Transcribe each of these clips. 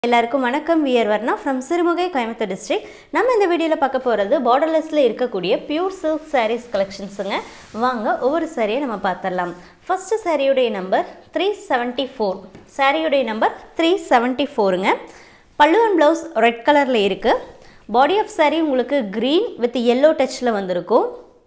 எல்லாருக்கும் வணக்கம் we are Varna from Sirumugai Coimbatore district நம்ம இந்த வீடியோவில் பார்க்க போகிறது பார்டர்லெஸில் இருக்கக்கூடிய பியூர் சில்க் sarees கலெக்ஷன்ஸுங்க வாங்க ஒவ்வொரு சாரியை நம்ம பார்த்துடலாம் ஃபஸ்ட்டு சாரியுடைய நம்பர் த்ரீ செவன்ட்டி ஃபோர் சாரியுடைய நம்பர் த்ரீ செவன்ட்டி ஃபோருங்க பல்லு அண்ட் ப்ளவுஸ் ரெட் கலரில் இருக்குது பாடி ஆஃப் saree உங்களுக்கு க்ரீன் வித் எல்லோ டச்சில் வந்திருக்கும்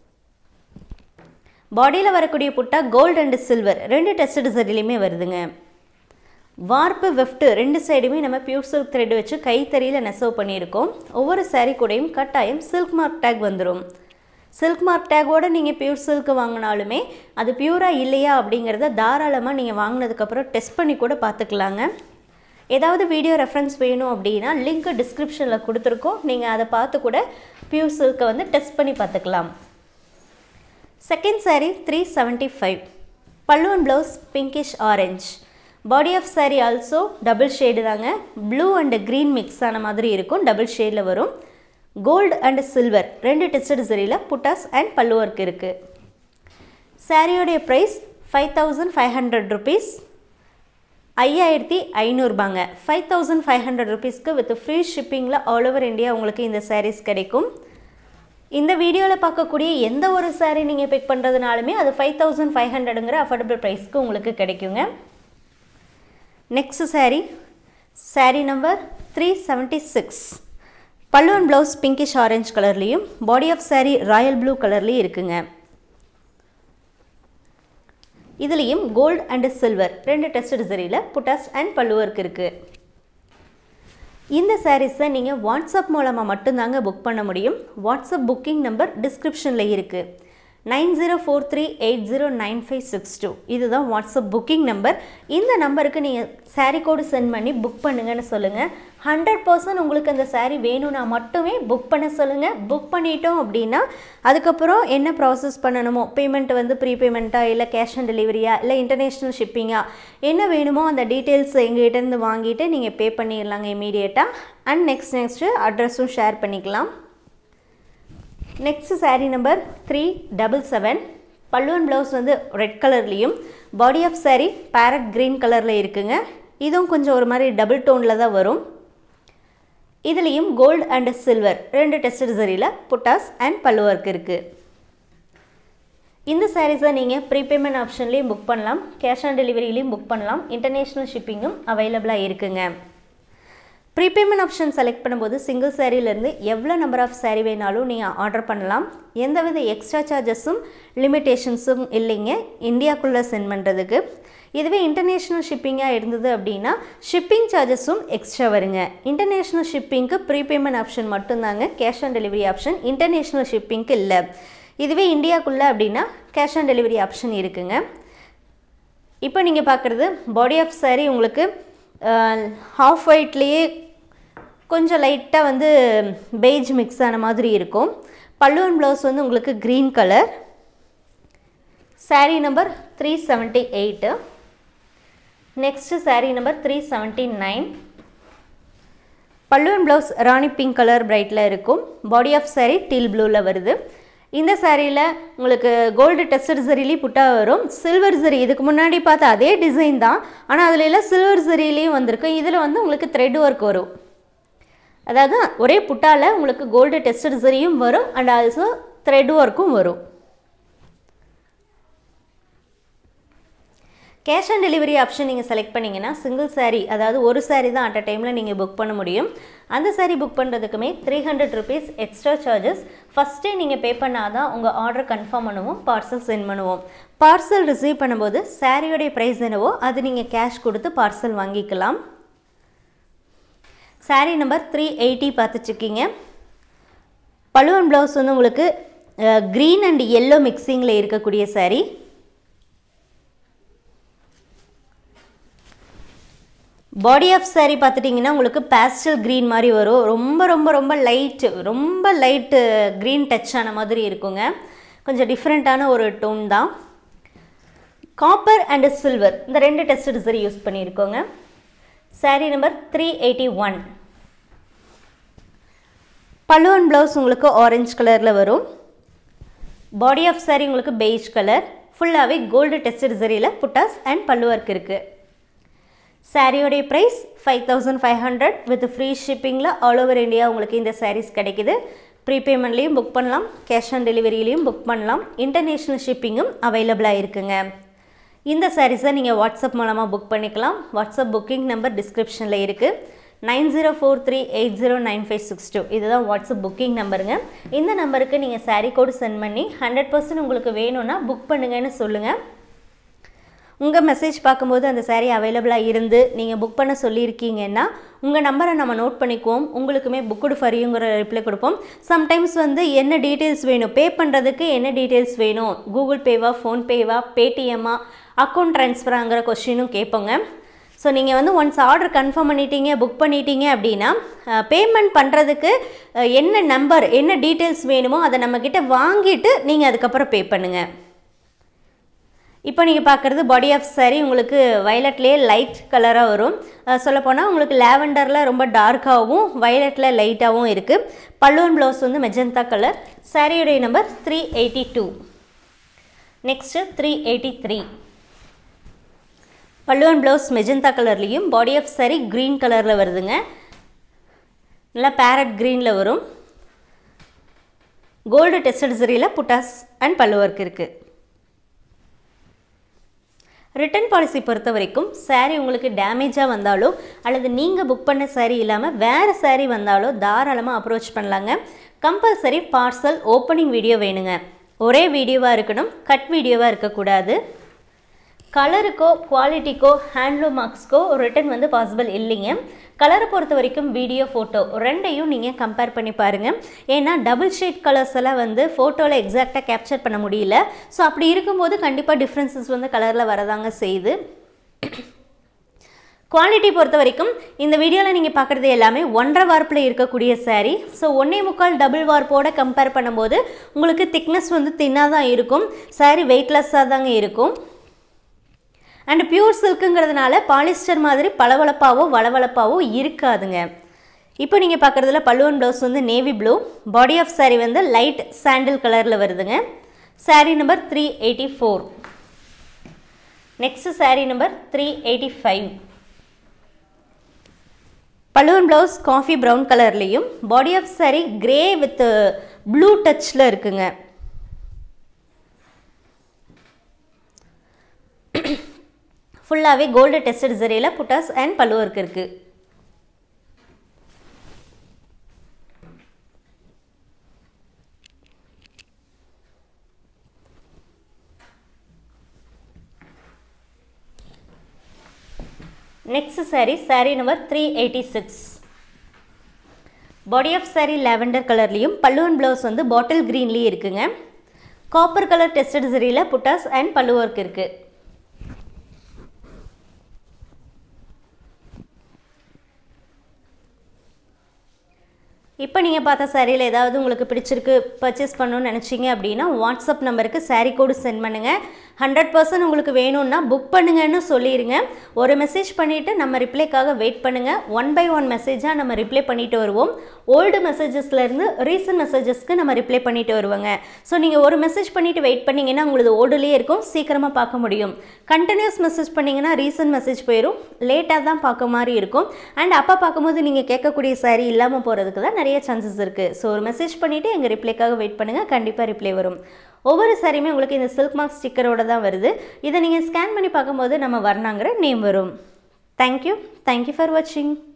பாடியில் வரக்கூடிய புட்டா கோல்டு அண்ட் சில்வர் ரெண்டு டெஸ்ட் சரிலையுமே வருதுங்க வார்ப்பு வெஃப்ட்டு ரெண்டு சைடுமே நம்ம பியூர் சில்க் த்ரெட் வச்சு கைத்தறியில் நெசவு பண்ணியிருக்கோம் ஒவ்வொரு saree கூடயும் கட்டாயம் சில்க் மார்க் டேக் வந்துடும் சில்க் மார்க் டேக்கோடு நீங்கள் பியூர் சில்க் வாங்கினாலுமே அது பியூராக இல்லையா அப்படிங்கிறத தாராளமாக நீங்கள் வாங்கினதுக்கப்புறம் டெஸ்ட் பண்ணி கூட பார்த்துக்கலாங்க ஏதாவது வீடியோ ரெஃபரன்ஸ் வேணும் அப்படின்னா லிங்க் டிஸ்கிரிப்ஷனில் கொடுத்துருக்கோம் நீங்கள் அதை பார்த்து கூட பியூர் சில்க்கை வந்து டெஸ்ட் பண்ணி பார்த்துக்கலாம் second saree three seventy five pallu and blouse pinkish orange body of saree also double shade தாங்க ப்ளூ அண்ட் க்ரீன் மிக்ஸ் ஆன மாதிரி இருக்கும் டபுள் ஷேடில் வரும் கோல்டு அண்ட் சில்வர் ரெண்டு டெஸ்டட் சரியில் புட்டாஸ் அண்ட் பல்லு ஒர்க் இருக்குது சாரியோடைய price five thousand five hundred rupees ஐயாயிரத்தி ஐநூறுபாங்க ஃபைவ் தௌசண்ட் ஃபைவ் ஹண்ட்ரட் ருபீஸ்க்கு வித் ஃப்ரீ ஷிப்பிங்கில் ஆல் ஓவர் இந்தியா உங்களுக்கு இந்த sarees கிடைக்கும் இந்த வீடியோவில் பார்க்கக்கூடிய எந்த ஒரு saree நீங்கள் பிக் பண்ணுறதுனாலுமே அது ஃபைவ் தௌசண்ட் ஃபைவ் ஹண்ட்ரடுங்கிற அஃபோர்டபுள் ப்ரைஸ்க்கு உங்களுக்கு கிடைக்குங்க next saree saree number three seventy six pallu and blouse pinkish orange கலர்லேயும் body of saree royal blue கலர்லேயும் இருக்குங்க இதுலேயும் கோல்டு அண்ட் சில்வர் ரெண்டு டெஸ்டட் சரியில் புட்டாஸ் அண்ட் பல்லு ஒர்க் இருக்குது இந்த சாரீஸை நீங்கள் வாட்ஸ்அப் மூலமாக மட்டும்தாங்க புக் பண்ண முடியும் வாட்ஸ்அப் புக்கிங் நம்பர் டிஸ்கிரிப்ஷனில் இருக்குது nine zero four three eight zero nine five six two இதுதான் வாட்ஸ்அப் புக்கிங் நம்பர் இந்த நம்பருக்கு நீங்கள் சாரீ கோடு சென்ட் பண்ணி புக் பண்ணுங்கன்னு சொல்லுங்கள் ஹண்ட்ரட் பர்சன்ட் உங்களுக்கு அந்த சாரீ வேணும்னா மட்டுமே புக் பண்ண சொல்லுங்கள் புக் பண்ணிட்டோம் அப்படின்னா அதுக்கப்புறம் என்ன ப்ராசஸ் பண்ணணுமோ பேமெண்ட் வந்து ப்ரீபேமெண்ட்டா இல்லை கேஷ் ஆன் டெலிவரியா இல்லை இன்டர்நேஷ்னல் ஷிப்பிங்கா என்ன வேணுமோ அந்த டீட்டெயில்ஸ் எங்ககிட்டேருந்து வாங்கிட்டு நீங்கள் பே பண்ணிடலாங்க இமீடியட்டாக அண்ட் நெக்ஸ்ட் நெக்ஸ்ட்டு அட்ரஸும் ஷேர் பண்ணிக்கலாம் next saree number three double seven pallu and blouse வந்து ரெட் கலர்லேயும் body of saree parrot green கலரில் இருக்குங்க இதுவும் கொஞ்சம் ஒரு மாதிரி டபுள் டோனில் தான் வரும் இதுலேயும் கோல்டு அண்ட் சில்வர் ரெண்டு டெஸ்டட் சரியில் புட்டாஸ் அண்ட் பல்லு ஒர்க் இருக்குது இந்த சாரீஸை நீங்கள் ப்ரீபேமெண்ட் ஆப்ஷன்லேயும் புக் பண்ணலாம் கேஷ் ஆன் டெலிவரிலையும் புக் பண்ணலாம் இன்டர்நேஷ்னல் ஷிப்பிங்கும் அவைலபிளாக இருக்குங்க ப்ரீபேமெண்ட் ஆப்ஷன் செலக்ட் பண்ணும்போது சிங்கிள் சாரீலேருந்து எவ்வளோ நம்பர் ஆஃப் சாரீ வேணாலும் நீங்கள் ஆர்டர் பண்ணலாம் எந்தவித எக்ஸ்ட்ரா சார்ஜஸும் லிமிட்டேஷன்ஸும் இல்லைங்க இந்தியாக்குள்ளே சென்ட் பண்ணுறதுக்கு இதுவே இன்டர்நேஷ்னல் ஷிப்பிங்காக இருந்தது அப்படின்னா ஷிப்பிங் சார்ஜஸும் எக்ஸ்ட்ரா வருங்க இன்டர்நேஷ்னல் ஷிப்பிங்க்கு ப்ரீபேமெண்ட் ஆப்ஷன் மட்டும்தாங்க cash on delivery option international ஷிப்பிங்க்கு இல்லை இதுவே இந்தியாக்குள்ளே அப்படின்னா கேஷ் ஆன் டெலிவரி ஆப்ஷன் இருக்குங்க இப்போ நீங்கள் பார்க்குறது பாடி ஆஃப் saree உங்களுக்கு ஹாஃப் ஒயிட்லேயே கொஞ்சம் லைட்டாக வந்து பெய்ஜ் மிக்ஸ் ஆன மாதிரி இருக்கும் பல்லு அண்ட் ப்ளவுஸ் வந்து உங்களுக்கு green colour saree number three seventy eight next saree number three seventy nine pallu and blouse rani pink colour பிரைட்டில் இருக்கும் பாடி ஆஃப் saree டீல் ப்ளூவில் வருது இந்த சாரியில் உங்களுக்கு கோல்டு டெஸ்டட் சரிலையும் புட்டா வரும் சில்வர் சரி இதுக்கு முன்னாடி பார்த்த அதே டிசைன் தான் ஆனால் அதில் எல்லாம் சில்வர் சரிலையும் வந்திருக்கு இதில் வந்து உங்களுக்கு த்ரெட் ஒர்க் வரும் அதாவது ஒரே புட்டாவில் உங்களுக்கு கோல்டு டெஸ்டட் சரியும் வரும் அண்ட் ஆல்சோ த்ரெட் ஒர்க்கும் வரும் கேஷ் ஆன் டெலிவரி ஆப்ஷன் நீங்கள் செலக்ட் பண்ணிங்கன்னா சிங்கிள் saree அதாவது ஒரு saree தான் அட் அ டைமில் நீங்கள் புக் பண்ண முடியும் அந்த saree புக் பண்ணுறதுக்குமே three hundred rupees extra charges ஃபஸ்ட்டே நீங்கள் பே பண்ணால் தான் உங்கள் ஆர்டர் கன்ஃபார்ம் பண்ணுவோம் பார்சல் சென்ட் பண்ணுவோம் பார்சல் ரிசீவ் பண்ணும்போது சாரியோடைய ப்ரைஸ் என்னவோ அது நீங்கள் கேஷ் கொடுத்து பார்சல் வாங்கிக்கலாம் saree நம்பர் த்ரீ எயிட்டி பார்த்துட்ருக்கீங்க பலு அண்ட் ப்ளவுஸ் வந்து உங்களுக்கு க்ரீன் அண்ட் எல்லோ மிக்சிங்கில் இருக்கக்கூடிய saree பாடி ஆஃப் saree பார்த்துட்டிங்கன்னா உங்களுக்கு பேஸ்டல் க்ரீன் மாதிரி வரும் ரொம்ப ரொம்ப ரொம்ப லைட்டு ரொம்ப லைட்டு க்ரீன் டச் ஆன மாதிரி இருக்குங்க கொஞ்சம் டிஃப்ரெண்ட்டான ஒரு டோன் தான் காப்பர் அண்டு சில்வர் இந்த ரெண்டு டெஸ்ட் சரி யூஸ் பண்ணியிருக்கோங்க saree number three eighty one pallu and blouse உங்களுக்கு ஆரஞ்சு கலரில் வரும் பாடி ஆஃப் saree உங்களுக்கு பெய்ஜ் கலர் ஃபுல்லாகவே கோல்டு டெஸ்டட் சரியில் புட்டாஸ் அண்ட் பல்லு ஒர்க் இருக்குது சாரியோடைய price five thousand five hundred with free ஷிப்பிங்கில் ஆல் ஓவர் இந்தியா உங்களுக்கு இந்த சாரீஸ் கிடைக்குது ப்ரீபேமெண்ட்லேயும் புக் பண்ணலாம் கேஷ் ஆன் டெலிவரியிலையும் புக் பண்ணலாம் இன்டர்நேஷ்னல் ஷிப்பிங்கும் அவைலபிளாக இருக்குங்க இந்த சாரீஸை நீங்கள் வாட்ஸ்அப் மூலமாக புக் பண்ணிக்கலாம் வாட்ஸ்அப் புக்கிங் நம்பர் டிஸ்கிரிப்ஷனில் இருக்குது nine zero four three eight zero nine five six two இதுதான் வாட்ஸ்அப் புக்கிங் நம்பருங்க இந்த நம்பருக்கு நீங்கள் சாரீ கோடு சென்ட் பண்ணி ஹண்ட்ரட் பர்சன்ட் உங்களுக்கு வேணும்னா புக் பண்ணுங்கன்னு சொல்லுங்கள் உங்கள் மெசேஜ் பார்க்கும்போது அந்த சாரீ அவைலபிளாக இருந்து நீங்கள் புக் பண்ண சொல்லியிருக்கீங்கன்னா உங்கள் நம்பரை நம்ம நோட் பண்ணிக்குவோம் உங்களுக்குமே புக்குடு ஃபரியுங்கிற ரிப்ளை கொடுப்போம் சம்டைம்ஸ் வந்து என்ன டீட்டெயில்ஸ் வேணும் பே பண்ணுறதுக்கு என்ன டீட்டெயில்ஸ் வேணும் கூகுள் பேவா ஃபோன்பேவா பேடிஎம்மா அக்கௌண்ட் ட்ரான்ஸ்ஃபராங்கிற கொஸ்டினும் கேட்போங்க ஸோ நீங்கள் வந்து ஒன்ஸ் ஆர்டர் கன்ஃபார்ம் பண்ணிட்டீங்க புக் பண்ணிட்டீங்க அப்படின்னா பேமெண்ட் பண்ணுறதுக்கு என்ன நம்பர் என்ன டீட்டெயில்ஸ் வேணுமோ அதை நம்மக்கிட்ட வாங்கிட்டு நீங்கள் அதுக்கப்புறம் பே பண்ணுங்கள் இப்போ நீங்கள் பார்க்குறது பாடி ஆஃப் சாரி உங்களுக்கு வயலட்லேயே லைட் கலராக வரும் சொல்லப்போனால் உங்களுக்கு லேவண்டரில் ரொம்ப டார்க்காகவும் வயலட்டில் லைட்டாகவும் இருக்குது பல்லுவன் ப்ளவுஸ் வந்து மெஜந்தா கலர் சாரியுடைய number three eighty two next three eighty three pallu and blouse magenta கலர்லேயும் பாடி ஆஃப் சாரி க்ரீன் கலரில் வருதுங்க நல்லா பேரட் க்ரீனில் வரும் கோல்டு டெஸ்டட் சரியில் புட்டாஸ் அண்ட் பல்லு ஒர்க் இருக்குது ரிட்டர்ன் பாலிசி பொறுத்த வரைக்கும் சாரீ உங்களுக்கு டேமேஜாக வந்தாலோ அல்லது நீங்கள் புக் பண்ண சாரீ இல்லாமல் வேறு சாரீ வந்தாலோ தாராளமாக அப்ரோச் பண்ணலாங்க கம்பல்சரி பார்சல் ஓப்பனிங் வீடியோ வேணுங்க ஒரே வீடியோவாக இருக்கணும் கட் வீடியோவாக இருக்கக்கூடாது கலருக்கோ குவாலிட்டிக்கோ ஹேண்ட்லூம் மார்க்ஸ்க்கோ ரிட்டன் வந்து பாசிபிள் இல்லைங்க கலரை பொறுத்த வரைக்கும் வீடியோ ஃபோட்டோ ரெண்டையும் நீங்கள் கம்பேர் பண்ணி பாருங்கள் ஏன்னா டபுள் ஷேட் கலர்ஸ் எல்லாம் வந்து ஃபோட்டோவில் எக்ஸாக்டாக கேப்சர் பண்ண முடியல ஸோ அப்படி இருக்கும்போது கண்டிப்பாக டிஃப்ரென்சஸ் வந்து கலரில் வரதாங்க செய்யுது குவாலிட்டி பொறுத்த வரைக்கும் இந்த வீடியோவில் நீங்கள் பார்க்குறது எல்லாமே ஒன்றரை வார்ப்பில் இருக்கக்கூடிய சாரீ ஸோ ஒன்றே முக்கால் டபுள் வார்ப்போட கம்பேர் பண்ணும்போது உங்களுக்கு திக்னஸ் வந்து தின்னாக தான் இருக்கும் சாரீ வெயிட்லெஸ்ஸாக தாங்க இருக்கும் அண்ட் பியூர் சில்க்குங்கிறதுனால பாலிஸ்டர் மாதிரி பளபளப்பாவோ வளவளப்பாவோ இருக்காதுங்க இப்போ நீங்கள் பார்க்குறதுல பல்லுவன் ப்ளவுஸ் வந்து navy blue body of saree வந்து லைட் சாண்டில் கலரில் வருதுங்க saree number three eighty four next saree number three eighty five pallu and blouse coffee brown கலர்லேயும் body of saree grey with blue டச்சில் இருக்குங்க ஃபுல்லாகவே கோல்டு டெஸ்டட் ஜரியில் புட்டாஸ் அண்ட் பல்லு ஒர்க் இருக்குது next saree saree number three eighty six body of saree lavender கலர்லேயும் பல்லுவன் ப்ளவுஸ் வந்து பாட்டில் க்ரீன்லேயும் இருக்குங்க காப்பர் கலர் டெஸ்டட் சரியில் புட்டாஸ் அண்ட் பல்லு ஒர்க் இருக்குது இப்போ நீங்கள் பார்த்த சாரியில் ஏதாவது உங்களுக்கு பிடிச்சிருக்கு பர்ச்சேஸ் பண்ணணும்னு நினச்சிங்க அப்படின்னா வாட்ஸ்அப் நம்பருக்கு சாரீ கோடு சென்ட் பண்ணுங்கள் ஹண்ட்ரட் பர்சன்ட் உங்களுக்கு வேணும்னா புக் பண்ணுங்கன்னு சொல்லிடுங்க ஒரு மெசேஜ் பண்ணிவிட்டு நம்ம ரிப்ளைக்காக வெயிட் பண்ணுங்கள் ஒன் பை ஒன் மெசேஜாக நம்ம ரிப்ளை பண்ணிட்டு வருவோம் ஓல்டு மெசேஜஸ்லேருந்து ரீசன்ட் மெசேஜஸ்க்கு நம்ம ரிப்ளை பண்ணிட்டு வருவோங்க ஸோ நீங்கள் ஒரு மெசேஜ் பண்ணிவிட்டு வெயிட் பண்ணிங்கன்னா உங்களுக்கு ஓல்டுலேயே இருக்கும் சீக்கிரமாக பார்க்க முடியும் கண்டினியூஸ் மெசேஜ் பண்ணிங்கன்னா ரீசன்ட் மெசேஜ் போயிடும் லேட்டாக தான் பார்க்க மாதிரி இருக்கும் அண்ட் அப்போ பார்க்கும்போது நீங்கள் கேட்கக்கூடிய சாரீ இல்லாமல் போகிறதுக்கு தான் நிறைய சான்சஸ் இருக்குது ஸோ ஒரு மெசேஜ் பண்ணிவிட்டு எங்கள் ரிப்ளைக்காக வெயிட் பண்ணுங்கள் கண்டிப்பாக ரிப்ளை வரும் ஒவ்வொரு சாரியுமே உங்களுக்கு இந்த சில்க் மார்க் ஸ்டிக்கரோட தான் வருது இதை நீங்கள் ஸ்கேன் பண்ணி பார்க்கும்போது நம்ம வர்ணாங்கிற நேம் வரும் தேங்க்யூ தேங்க்யூ ஃபார் வாட்சிங்